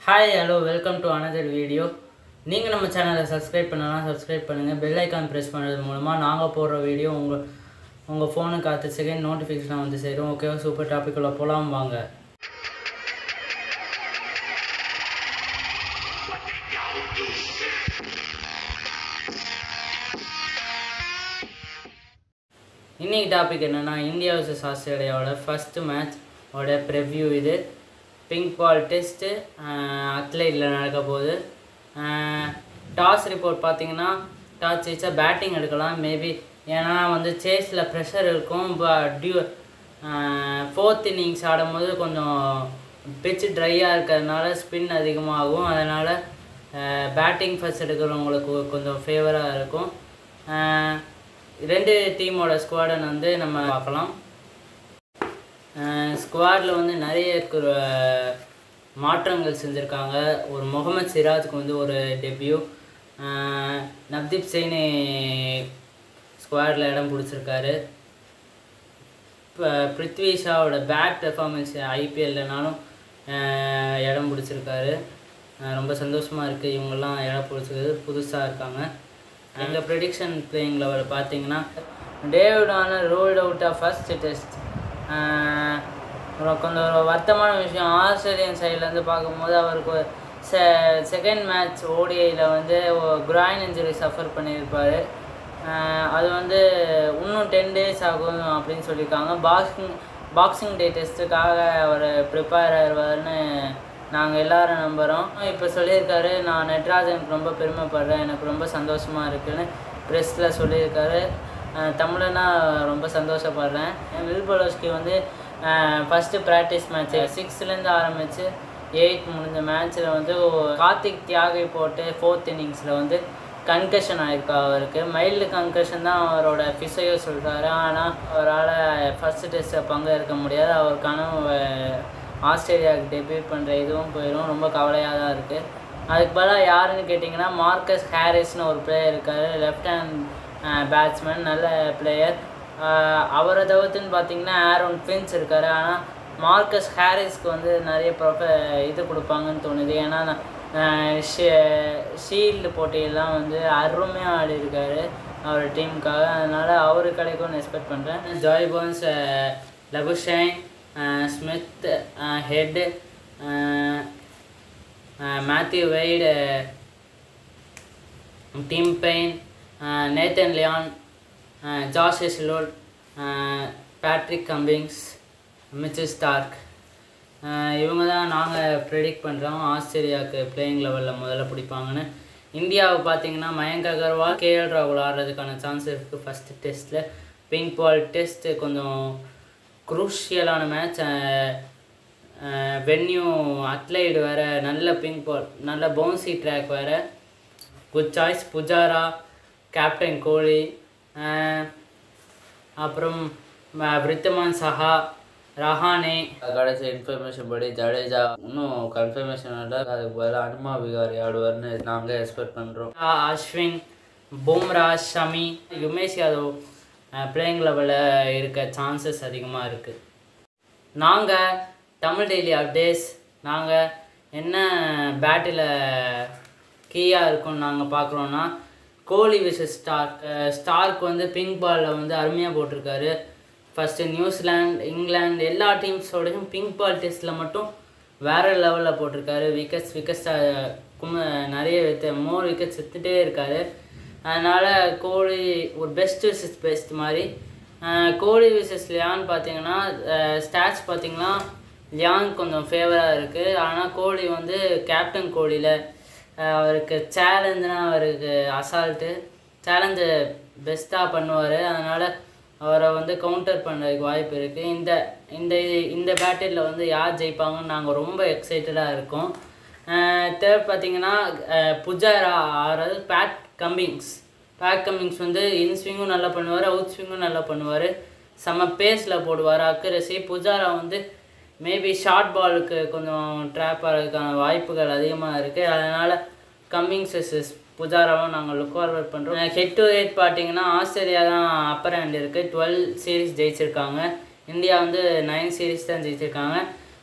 hi hello welcome to another video நீங்கள் நம்ம சேனலை சப்ஸ்கிரைப் பண்ணலாம் சப்ஸ்கிரைப் பண்ணுங்கள் பெல் ஐக்கான் ப்ரெஸ் பண்ணுறது மூலமாக நாங்கள் போடுற வீடியோ உங்கள் உங்கள் ஃபோனுக்கு அடுத்த செகண்ட் நோட்டிஃபிகேஷன் வந்து சேரும் ஓகேவா சூப்பர் டாப்பிக்குள்ளே போகலாம் வாங்க இன்னைக்கு டாபிக் என்னென்னா இந்தியா vs ஆஸ்திரேலியாவோட ஃபஸ்ட்டு மேட்ச் ஓட ப்ரெவ்யூ இது பிங்க் பால் டெஸ்ட்டு அத்லைட்டில் நடக்க போகுது டாஸ் ரிப்போர்ட் பார்த்தீங்கன்னா டாஸ் ஜெயிச்சா பேட்டிங் எடுக்கலாம் மேபி ஏன்னா வந்து சேஸில் ப்ரெஷர் இருக்கும் டியூ ஃபோர்த் இன்னிங்ஸ் ஆடும்போது கொஞ்சம் பிச்சு ட்ரையாக இருக்கிறதுனால ஸ்பின் அதிகமாகும் அதனால் பேட்டிங் ஃபர்ஸ்ட் எடுக்கிறவங்களுக்கு கொஞ்சம் ஃபேவராக இருக்கும் அஹ் ரெண்டு டீமோட ஸ்குவாடன் வந்து நம்ம பார்க்கலாம் ஸ்குவாடில் வந்து நிறைய கு- மாற்றங்கள் செஞ்சுருக்காங்க ஒரு முகமது சிராஜுக்கு வந்து ஒரு டெபியூ நவ்தீப் சைனி ஸ்குவாடில் இடம் பிடிச்சிருக்காரு இப்போ பிருத்வி ஷாவோட பேட் பெர்ஃபார்மன்ஸ் ஐபிஎல்லனாலும் இடம் பிடிச்சிருக்காரு அஹ் ரொம்ப சந்தோஷமாக இருக்குது இவங்கெல்லாம் இடம் பிடிச்சது புதுசாக இருக்காங்க எங்கள் ப்ரெடிக்ஷன் பிளேயிங் லெவல் பார்த்தீங்கன்னா David Warner ruled out of first test கொஞ்சம் ஒரு வருத்தமான விஷயம் ஆஸ்திரேலியன் சைட்லேருந்து பார்க்கும்போது அவருக்கு செ செகண்ட் மேட்ச் ஓடிஐயில் வந்து குராயின் இன்ஜுரி சஃபர் பண்ணியிருப்பார் ஆஹ் அது வந்து இன்னும் டென் டேஸ் ஆகும் அப்படின்னு சொல்லியிருக்காங்க பாக்ஸிங் பாக்ஸிங் டே டெஸ்ட்டுக்காக அவர் ப்ரிப்பேர் ஆயிடுவார்னு நாங்கள் எல்லாரும் நம்புகிறோம் இப்போ சொல்லியிருக்காரு நான் நட்ராஜனுக்கு ரொம்ப பெருமைப்படுறேன் எனக்கு ரொம்ப சந்தோஷமாக இருக்குன்னு ப்ரெஸ்ஸில் சொல்லியிருக்காரு ஆஹ் தமிழனா ரொம்ப சந்தோஷப்படுறேன் வில் பலோஸ்கி வந்து ஃபஸ்ட்டு ப்ராக்டிஸ் மேட்ச் சிக்ஸ்த்லேருந்து ஆரம்பித்து எயிட் முடிஞ்ச மேட்ச்சில் வந்து கார்த்திக் தியாகை போட்டு ஃபோர்த் இன்னிங்ஸில் வந்து கன்கஷன் ஆயிருக்கு அவருக்கு மைல்டு கன்கஷன் தான் அவரோட ஃபிசையோ சொல்கிறாரு ஆனால் அவரால் ஃபஸ்ட்டு டெஸ்ட்டில் பங்கேற்க முடியாது அவர் கனவு அஹ், ஆஸ்திரேலியாவுக்கு டெபியூட் பண்ணுற இதுவும் போயிடும் ரொம்ப கவலையாக தான் இருக்குது அதுக்கு பதிலாக யாருன்னு கேட்டிங்கன்னா மார்க்கஸ் ஹாரிஸ்னு ஒரு பிளேயர் இருக்கார் லெஃப்ட் ஹேண்ட் பேட்ஸ்மேன் நல்ல பிளேயர் அவரை தவிர்த்துன்னு பார்த்தீங்கன்னா ஆரோன் ஃபின்ச் இருக்கார் ஆனால் மார்க்கஸ் ஹாரிஸ்க்கு வந்து நிறைய ப்ரொஃப இது கொடுப்பாங்கன்னு தோணுது ஏன்னா நான், ஆஹ் ஷீ- ஷீல்டு போட்டியெல்லாம் வந்து அருமையாக ஆடி இருக்காரு அவர் டீமுக்காக அதனால் அவரு கிடைக்கும்னு எக்ஸ்பெக்ட் பண்ணுறேன் Joe Burns Labuschagne Smith Head Matthew Wade Tim Paine Nathan Lyon Josh Hazlewood Patrick Cummins Mitchell Starc இவங்க தான் நாங்கள் ப்ரெடிக்ட் பண்ணுறோம் ஆஸ்திரேலியாவுக்கு பிளேயிங் லெவலில் முதல்ல பிடிப்பாங்கன்னு இந்தியாவை பார்த்தீங்கன்னா மயங்க் அகர்வால் கேஎல் ராகுல் ஆடுறதுக்கான சான்ஸ் இருக்குது ஃபஸ்ட்டு டெஸ்ட்டில் பிங்க் பால் டெஸ்ட்டு கொஞ்சம் குரூஷியலான மேட்ச் வென்யூ அத்லைடு வேறு நல்ல பிங்க் பால் நல்ல பவுன்சி ட்ராக் வேறு good choice Pujara captain Kohli அஹ் அப்புறம் ம- விருத்தமான் சஹா ரஹானே கடைசி இன்ஃபர்மேஷன் படி ஜடேஜா இன்னும் கன்ஃபர்மேஷன் இல்லை அதுக்கு பதிலாக அனுமா விகாரி ஆடுவார்னு நாங்கள் எக்ஸ்பெக்ட் பண்ணுறோம் அஸ்வின் பும்ரா ஷமி யுமேஷ் யாதவ் பிளேயிங் லெவலில் இருக்க சான்சஸ் அதிகமாக இருக்குது நாங்கள் தமிழ் டெய்லி அப்டேட்ஸ் நாங்கள் என்ன பேட்டில் கீயாக இருக்கும்னு நாங்கள் பார்க்குறோன்னா கோலி விசஸ் ஸ்டார்க் ஸ்டார்க் வந்து பிங்க் பாலில் வந்து அருமையாக போட்டிருக்காரு ஃபஸ்ட்டு நியூசிலாந்து இங்கிலாந்து எல்லா டீம்ஸோடையும் பிங்க் பால் டெஸ்ட்டில் மட்டும் வேறு லெவலில் போட்டிருக்காரு விக்கெட்ஸ் விக்கெட்ஸ் கும நிறைய வித்து மோர் விக்கெட்ஸ் எடுத்துகிட்டே இருக்காரு அதனால் கோலி ஒரு பெஸ்ட் விசஸ் பெஸ்ட் மாதிரி அஹ் கோலி விசஸ் லியான் பார்த்தீங்கன்னா ஸ்டாட்ச் பார்த்தீங்கன்னா லியான் கொஞ்சம் ஃபேவராக இருக்குது ஆனால் கோலி வந்து கேப்டன் கோலியில் அவருக்கு சேலஞ்சுனா அவருக்கு அசால்ட்டு சேலஞ்சு பெஸ்ட்டாக பண்ணுவார் அதனால் அவரை வந்து கவுண்டர் பண்ணுறதுக்கு வாய்ப்பு இருக்குது இந்த இந்த இது- இந்த பேட்டில் வந்து யார் ஜெயிப்பாங்கன்னு நாங்கள் ரொம்ப எக்ஸைட்டடாக இருக்கோம் தேர்ட் பார்த்தீங்கன்னா அஹ் புஜாரா ஆறது பேட் கம்மிங்ஸ் பேட் கம்மிங்ஸ் வந்து இன் ஸ்விங்கும் நல்லா பண்ணுவார் அவுட் ஸ்விங்கும் நல்லா பண்ணுவார் செம்ம பேஸில் போடுவார் அக்குரசி புஜாரா வந்து மேபி ஷார்ட் பாலுக்கு கொஞ்சம் ட்ராப் ஆகிறதுக்கான வாய்ப்புகள் அதிகமாக இருக்குது அதனால் கம்மிங்ஸ் வெர்சஸ் புஜாராவும் நாங்கள் லுக் ஃபார்வர்ட் பண்ணுறோம் ஹெட் டு ஹெட் பார்த்தீங்கன்னா ஆஸ்திரேலியா தான் அப்பர் ஹேண்ட் இருக்குது டுவெல் சீரிஸ் ஜெயிச்சிருக்காங்க இந்தியா வந்து நைன் சீரிஸ் தான் ஜெயிச்சிருக்காங்க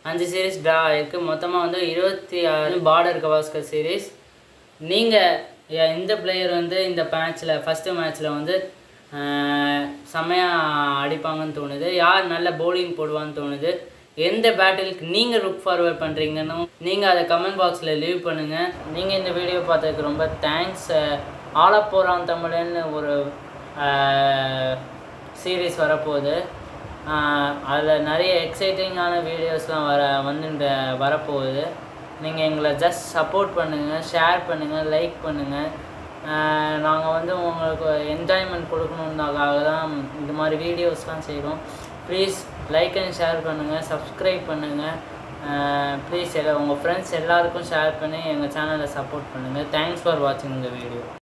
அஞ்சு சீரீஸ் ட்ரா ஆயிருக்கு மொத்தமாக வந்து இருபத்தி ஆறு பார்டர் கவாஸ்கர் சீரீஸ் நீங்கள் இந்த பிளேயர் வந்து இந்த மேட்ச்சில் ஃபஸ்ட்டு மேட்ச்சில் வந்து செம்மையாக அடிப்பாங்கன்னு தோணுது யார் நல்ல பவுலிங் போடுவான்னு தோணுது எந்த பேட்டிலுக்கு நீங்கள் லுக் ஃபார்வர்ட் பண்ணுறீங்கன்னு நீங்கள் அதை கமெண்ட் பாக்ஸில் லீவ் பண்ணுங்கள் நீங்கள் இந்த வீடியோ பார்த்ததுக்கு ரொம்ப தேங்க்ஸ் ஆலப்போரான் தமிழன்னு ஒரு சீரீஸ் வரப்போகுது அதில் நிறைய எக்ஸைட்டிங்கான வீடியோஸ்லாம் வர வந்து வரப்போகுது நீங்கள் எங்களை ஜஸ்ட் சப்போர்ட் பண்ணுங்கள் ஷேர் பண்ணுங்கள் லைக் பண்ணுங்கள் நாங்கள் வந்து உங்களுக்கு என்ஜாய்மெண்ட் கொடுக்கணுன்னாக்காக தான் இந்த மாதிரி வீடியோஸ்லாம் செய்கிறோம் ப்ளீஸ் லைக் அண்ட் ஷேர் பண்ணுங்கள் சப்ஸ்கிரைப் பண்ணுங்கள் ப்ளீஸ் எல்லா உங்கள் ஃப்ரெண்ட்ஸ் எல்லாருக்கும் ஷேர் பண்ணி எங்கள் சேனலை சப்போர்ட் பண்ணுங்கள் தேங்க்ஸ் ஃபார் வாட்சிங் இந்த வீடியோ